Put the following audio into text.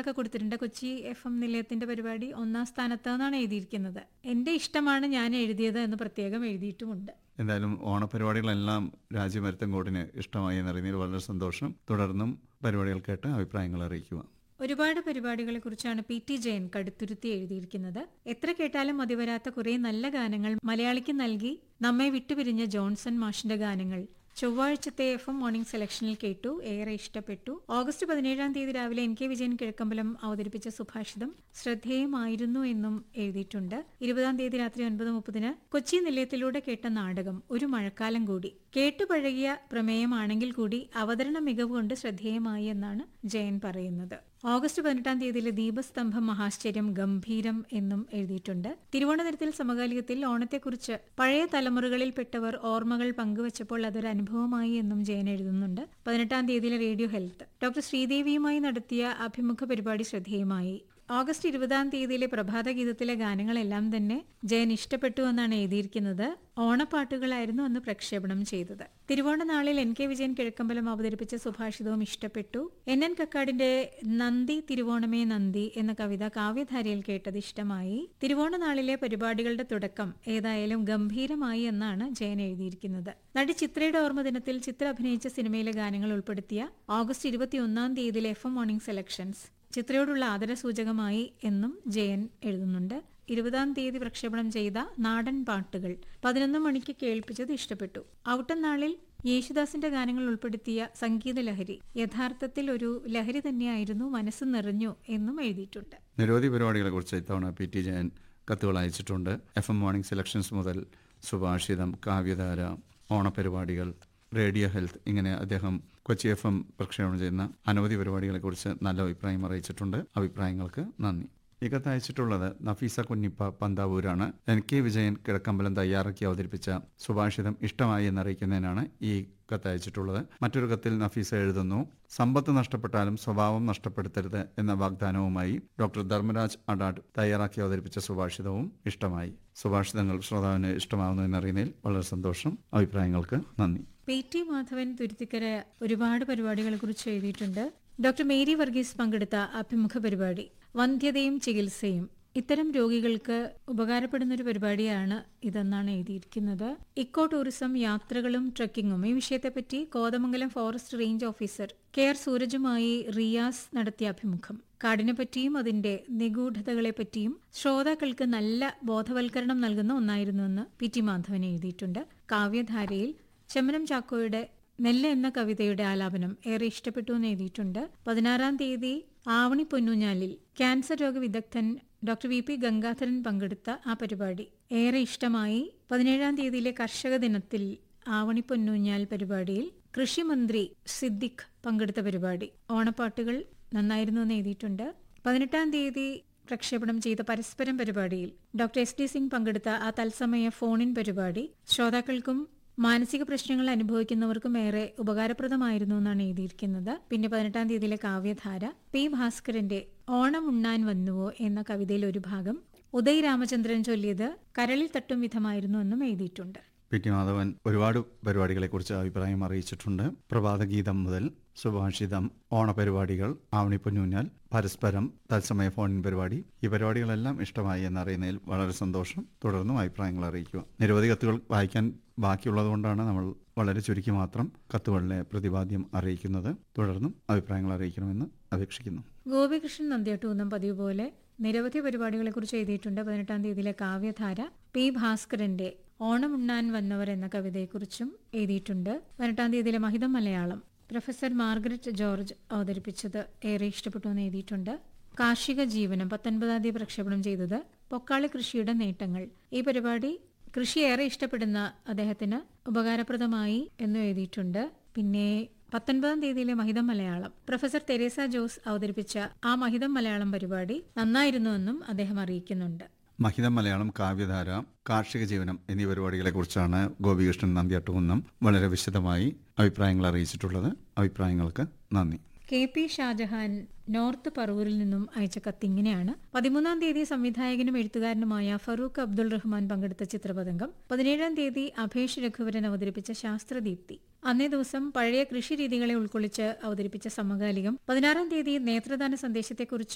വിവരങ്ങളൊക്കെ കൊടുത്തിട്ടുണ്ട് Kochi F M നിലയത്തിന്റെ പരിപാടി ഒന്നാം സ്ഥാനത്ത് എന്നാണ് എഴുതിയിരിക്കുന്നത് എന്റെ ഇഷ്ടമാണ് ഞാൻ എഴുതിയത് എന്ന് പ്രത്യേകം എഴുതിയിട്ടുമുണ്ട് എന്തായാലും ഓണപരിപാടികളെല്ലാം രാജ്യമരുത്തങ്കോടിന് ഇഷ്ടമായി എന്നറിയുന്നതിൽ വളരെ സന്തോഷം തുടർന്നും പരിപാടികൾ കേട്ട് അഭിപ്രായങ്ങൾ അറിയിക്കുക ഒരുപാട് പരിപാടികളെ കുറിച്ചാണ് പി ടി ജയൻ കടുത്തുരുത്തി എഴുതിയിരിക്കുന്നത് എത്ര കേട്ടാലും മതിവരാത്ത കുറെ നല്ല ഗാനങ്ങൾ മലയാളിക്ക് നൽകി നമ്മെ വിട്ടുപിരിഞ്ഞ ജോൺസൺ മാഷിന്റെ ഗാനങ്ങൾ ചൊവ്വാഴ്ചത്തെ എഫ് എം മോർണിംഗ് സെലക്ഷനിൽ കേട്ടു ഏറെ ഇഷ്ടപ്പെട്ടു ഓഗസ്റ്റ് പതിനേഴാം തീയതി രാവിലെ എൻ കെ വിജയൻ കിഴക്കമ്പലം അവതരിപ്പിച്ച സുഭാഷിതം ശ്രദ്ധേയമായിരുന്നു എന്നും എഴുതിയിട്ടുണ്ട് ഇരുപതാം തീയതി രാത്രി ഒൻപത് മുപ്പതിന് കൊച്ചി നിലയത്തിലൂടെ കേട്ട നാടകം ഒരു മഴക്കാലം കൂടി കേട്ടുപഴകിയ പ്രമേയമാണെങ്കിൽ കൂടി അവതരണ മികവ് കൊണ്ട് ശ്രദ്ധേയമായി എന്നാണ് ജയൻ പറയുന്നത് ഓഗസ്റ്റ് പതിനെട്ടാം തീയതിയിലെ ദീപസ്തംഭം മഹാശ്ചര്യം ഗംഭീരം എന്നും എഴുതിയിട്ടുണ്ട് തിരുവോണദിനത്തിൽ സമകാലികത്തിൽ ഓണത്തെക്കുറിച്ച് പഴയ തലമുറകളിൽപ്പെട്ടവർ ഓർമ്മകൾ പങ്കുവച്ചപ്പോൾ അതൊരു അനുഭവമായി എന്നും ജയൻ എഴുതുന്നുണ്ട് പതിനെട്ടാം തീയതിയിലെ റേഡിയോ ഹെൽത്ത് ഡോക്ടർ ശ്രീദേവിയുമായി നടത്തിയ അഭിമുഖ പരിപാടി ശ്രദ്ധേയമായി ഓഗസ്റ്റ് ഇരുപതാം തീയതിയിലെ പ്രഭാതഗീതത്തിലെ ഗാനങ്ങളെല്ലാം തന്നെ ജയൻ ഇഷ്ടപ്പെട്ടു എന്നാണ് എഴുതിയിരിക്കുന്നത് ഓണപ്പാട്ടുകളായിരുന്നു അന്ന് പ്രക്ഷേപണം ചെയ്തത് തിരുവോണ നാളിൽ എൻ കെ വിജയൻ കിഴക്കമ്പലം അവതരിപ്പിച്ച സുഭാഷിതവും ഇഷ്ടപ്പെട്ടു എൻ എൻ കക്കാടിന്റെ നന്ദി തിരുവോണമേ നന്ദി എന്ന കവിത കാവ്യധാരയിൽ കേട്ടത് ഇഷ്ടമായി തിരുവോണ നാളിലെ പരിപാടികളുടെ തുടക്കം ഏതായാലും ഗംഭീരമായി എന്നാണ് ജയൻ എഴുതിയിരിക്കുന്നത് നടി ചിത്രയുടെ ഓർമ്മ ദിനത്തിൽ ചിത്ര അഭിനയിച്ച സിനിമയിലെ ഗാനങ്ങൾ ഉൾപ്പെടുത്തിയ ഓഗസ്റ്റ് ഇരുപത്തിയൊന്നാം തീയതിയിലെ എഫ് എം മോർണിംഗ് സെലക്ഷൻസ് ചിത്രയോടുള്ള ആദരസൂചകമായി എന്നും ജയൻ എഴുതുന്നുണ്ട് ഇരുപതാം തീയതി പ്രക്ഷേപണം ചെയ്ത നാടൻ പാട്ടുകൾ പതിനൊന്ന് മണിക്ക് കേൾപ്പിച്ചത് ഇഷ്ടപ്പെട്ടു ഔട്ടം നാളിൽ യേശുദാസിന്റെ ഗാനങ്ങൾ ഉൾപ്പെടുത്തിയ സംഗീത ലഹരി യഥാർത്ഥത്തിൽ ഒരു ലഹരി തന്നെയായിരുന്നു മനസ്സ് നിറഞ്ഞു എന്നും എഴുതിയിട്ടുണ്ട് നിരവധി പരിപാടികളെ കുറിച്ച് ഇത്തവണ പി ടി ജയൻ കത്തുകൾ അയച്ചിട്ടുണ്ട് എഫ് എം മോർണിംഗ് സെലക്ഷൻസ് മുതൽ സുഭാഷിതം കാവ്യധാര ഓണപരിപാടികൾ റേഡിയോ ഹെൽത്ത് ഇങ്ങനെ അദ്ദേഹം കൊച്ചി എഫ് എം പ്രക്ഷേപണം ചെയ്യുന്ന അനവധി പരിപാടികളെ കുറിച്ച് നല്ല അഭിപ്രായം അറിയിച്ചിട്ടുണ്ട് അഭിപ്രായങ്ങൾക്ക് നന്ദി ഈ കത്ത് അയച്ചിട്ടുള്ളത് നഫീസ കുഞ്ഞിപ്പ പന്താവൂരാണ് എൻ കെ വിജയൻ കിഴക്കമ്പലം തയ്യാറാക്കി അവതരിപ്പിച്ച സുഭാഷിതം ഇഷ്ടമായി എന്നറിയിക്കുന്നതിനാണ് ഈ കത്ത് അയച്ചിട്ടുള്ളത് മറ്റൊരു കത്തിൽ നഫീസ എഴുതുന്നു സമ്പത്ത് നഷ്ടപ്പെട്ടാലും സ്വഭാവം നഷ്ടപ്പെടുത്തരുത് എന്ന വാഗ്ദാനവുമായി ഡോക്ടർ ധർമ്മരാജ് അഡാഡ് തയ്യാറാക്കി അവതരിപ്പിച്ച സുഭാഷിതവും ഇഷ്ടമായി സുഭാഷിതങ്ങൾ ശ്രോതാവിന് ഇഷ്ടമാവുന്നു എന്നറിയുന്നതിൽ വളരെ സന്തോഷം അഭിപ്രായങ്ങൾക്ക് നന്ദി പി ടി മാധവൻ തുരുത്തിക്കര ഒരുപാട് പരിപാടികളെ കുറിച്ച് എഴുതിയിട്ടുണ്ട് ഡോക്ടർ മേരി വർഗീസ് പങ്കെടുത്ത അഭിമുഖ പരിപാടി വന്ധ്യതയും ചികിത്സയും ഇത്തരം രോഗികൾക്ക് ഉപകാരപ്പെടുന്ന ഒരു പരിപാടിയാണ് ഇതെന്നാണ് എഴുതിയിരിക്കുന്നത് ഇക്കോ ടൂറിസം യാത്രകളും ട്രക്കിങ്ങും ഈ വിഷയത്തെപ്പറ്റി Kothamangalam forest range officer K R സൂരജുമായി റിയാസ് നടത്തിയ അഭിമുഖം കാടിനെപ്പറ്റിയും അതിന്റെ നിഗൂഢതകളെപ്പറ്റിയും ശ്രോതാക്കൾക്ക് നല്ല ബോധവൽക്കരണം നൽകുന്ന ഒന്നായിരുന്നുവെന്ന് പി ടി മാധവൻ എഴുതിയിട്ടുണ്ട് കാവ്യധാരയിൽ ചെമ്മനം ചാക്കോയുടെ നെല്ല് എന്ന കവിതയുടെ ആലാപനം ഏറെ ഇഷ്ടപ്പെട്ടു എന്ന് എഴുതിയിട്ടുണ്ട് പതിനാറാം തീയതി ആവണി പൊന്നൂഞ്ഞാലിൽ ക്യാൻസർ രോഗ വിദഗ്ധൻ ഡോക്ടർ വി പി ഗംഗാധരൻ പങ്കെടുത്ത ആ പരിപാടി ഏറെ ഇഷ്ടമായി പതിനേഴാം തീയതിയിലെ കർഷക ദിനത്തിൽ ആവണി പൊന്നൂഞ്ഞാൽ പരിപാടിയിൽ കൃഷിമന്ത്രി സിദ്ദിഖ് പങ്കെടുത്ത പരിപാടി ഓണപ്പാട്ടുകൾ നന്നായിരുന്നു എന്ന് എഴുതിയിട്ടുണ്ട് പതിനെട്ടാം തീയതി പ്രക്ഷേപണം ചെയ്ത പരസ്പരം പരിപാടിയിൽ ഡോക്ടർ എസ് ഡി സിംഗ് പങ്കെടുത്ത ആ തത്സമയ ഫോണിൻ പരിപാടി ശ്രോതാക്കൾക്കും മാനസിക പ്രശ്നങ്ങൾ അനുഭവിക്കുന്നവർക്കും ഏറെ ഉപകാരപ്രദമായിരുന്നു എന്നാണ് എഴുതിയിരിക്കുന്നത് പിന്നെ പതിനെട്ടാം തീയതിയിലെ കാവ്യധാര പി ഭാസ്കരന്റെ ഓണം ഉണ്ണാൻ വന്നുവോ എന്ന കവിതയിൽ ഒരു ഭാഗം ഉദയ് രാമചന്ദ്രൻ ചൊല്ലിയത് കരളിൽ തട്ടും വിധമായിരുന്നു എന്നും എഴുതിയിട്ടുണ്ട് പി ടി മാധവൻ ഒരുപാട് പരിപാടികളെക്കുറിച്ച് അഭിപ്രായം അറിയിച്ചിട്ടുണ്ട് പ്രഭാതഗീതം മുതൽ സുഭാഷിതം ഓണപരിപാടികൾ ആവണിപ്പൊന്നൂഞ്ഞാൽ പരസ്പരം തത്സമയ ഫോണിൻ പരിപാടി ഈ പരിപാടികളെല്ലാം ഇഷ്ടമായി എന്നറിയുന്നതിൽ വളരെ സന്തോഷം തുടർന്നും അഭിപ്രായങ്ങൾ അറിയിക്കുക നിരവധി കത്തുകൾ വായിക്കാൻ ബാക്കിയുള്ളതുകൊണ്ടാണ് നമ്മൾ വളരെ ചുരുക്കി മാത്രം കത്തുകളിലെ പ്രതിപാദ്യം അറിയിക്കുന്നത് തുടർന്നും അഭിപ്രായങ്ങൾ അറിയിക്കണമെന്ന് അപേക്ഷിക്കുന്നു ഗോപികൃഷ്ണൻ നന്ദിയട്ടൂന്നും പതിവ് പോലെ നിരവധി പരിപാടികളെ കുറിച്ച് എഴുതിയിട്ടുണ്ട് പതിനെട്ടാം തീയതിയിലെ കാവ്യധാര പി ഭാസ്കരന്റെ ഓണമുണ്ണാൻ വന്നവർ എന്ന കവിതയെക്കുറിച്ചും എഴുതിയിട്ടുണ്ട് പതിനെട്ടാം തീയതിയിലെ മഹിതം മലയാളം പ്രൊഫസർ മാർഗരറ്റ് ജോർജ് അവതരിപ്പിച്ചത് ഏറെ ഇഷ്ടപ്പെട്ടു എന്ന് എഴുതിയിട്ടുണ്ട് കാർഷിക ജീവനം പത്തൊൻപതാം തീയതി പ്രക്ഷേപണം ചെയ്തത് പൊക്കാളി കൃഷിയുടെ നേട്ടങ്ങൾ ഈ പരിപാടി കൃഷി ഏറെ ഇഷ്ടപ്പെടുന്ന അദ്ദേഹത്തിന് ഉപകാരപ്രദമായി എന്നും എഴുതിയിട്ടുണ്ട് പിന്നെ പത്തൊൻപതാം തീയതിയിലെ മഹിതം മലയാളം പ്രൊഫസർ തെരേസ ജോസ് അവതരിപ്പിച്ച ആ മഹിതം മലയാളം പരിപാടി നന്നായിരുന്നുവെന്നും അദ്ദേഹം അറിയിക്കുന്നുണ്ട് മഹിതം മലയാളം കാവ്യധാര കാർഷിക ജീവനം എന്നീ പരിപാടികളെ കുറിച്ചാണ് ഗോപികൃഷ്ണൻ നന്ദിയാട്ടുകുന്നം വളരെ വിശദമായി അഭിപ്രായങ്ങൾ അറിയിച്ചിട്ടുള്ളത് അഭിപ്രായങ്ങൾക്ക് നന്ദി കെ പി ഷാജഹാൻ നോർത്ത് പറവൂരിൽ നിന്നും അയച്ച കത്തിങ്ങനെയാണ് പതിമൂന്നാം തീയതി സംവിധായകനും എഴുത്തുകാരനുമായ ഫറൂഖ് അബ്ദുൾ റഹ്മാൻ പങ്കെടുത്ത ചിത്രപതംഗം പതിനേഴാം തീയതി അഭേഷ് രഘുവരൻ അവതരിപ്പിച്ച ശാസ്ത്രദീപ്തി അന്നേ ദിവസം പഴയ കൃഷി രീതികളെ ഉൾക്കൊള്ളിച്ച് അവതരിപ്പിച്ച സമകാലികം പതിനാറാം തീയതി നേത്രദാന സന്ദേശത്തെക്കുറിച്ച്